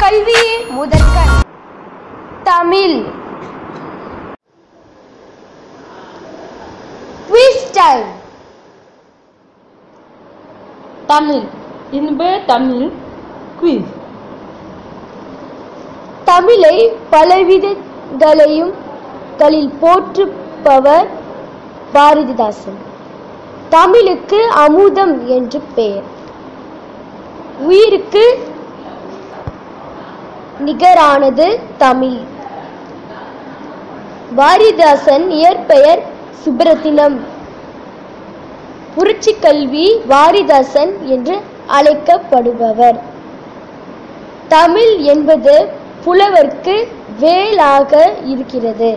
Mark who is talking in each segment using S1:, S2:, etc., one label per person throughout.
S1: கல்வி முதற்கண் Tamil Quiz time.
S2: Tamil இன்ப தமிழ் குயிஸ்
S1: தமிழை பலவிதங்களையும் களில் போற்றுபவர் பாரதிதாசன் தமிழுக்கு அமுதம் என்று பெயர் உயிருக்கு நிகரானது தமிழ் பாரதிதாசன் இயற்பெயர் சுப்ரத்தினம் புரட்சி கல்வி வாரிதாசன் என்று அழைக்கப்படுபவர் தமிழ் என்பது புலவர்க்கு வேலாக இருக்கிறது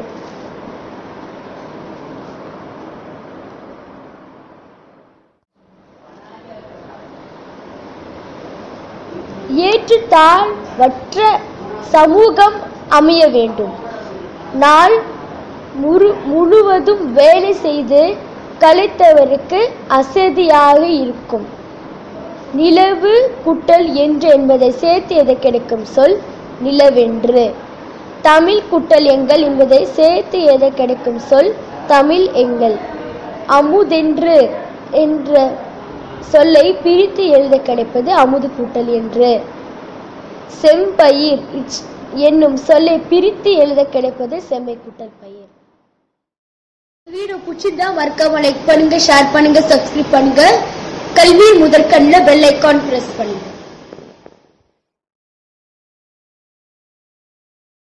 S1: ஏற்றுத்தாழ்வற்ற சமூகம் அமைய வேண்டும் நாள் முழு முழுவதும் வேலை செய்து கலைத்தவருக்கு அசதியாக இருக்கும் நிலவு குட்டல் என்று என்பதை சேர்த்து எதை கிடைக்கும் சொல் நிலவென்று தமிழ் குட்டல் எங்கள் என்பதை சேர்த்து எதை கிடைக்கும் சொல் தமிழ் எங்கள் அமுதென்று என்ற சொல்லை பிரித்து எழுத கிடைப்பது அமுது கூட்டல் என்று செம்பயிர் இச்- என்னும் சொல்லை பிரித்து எழுத கிடைப்பது செம்மை கூட்டல் பயிர் வீடியோ பிடிச்சிருந்தா மறக்காம லைக் பண்ணுங்க ஷேர் பண்ணுங்க சப்ஸ்கிரைப் பண்ணுங்க கல்வி முதற்கண்ணில் பெல் ஐக்கான் பிரஸ் பண்ணுங்க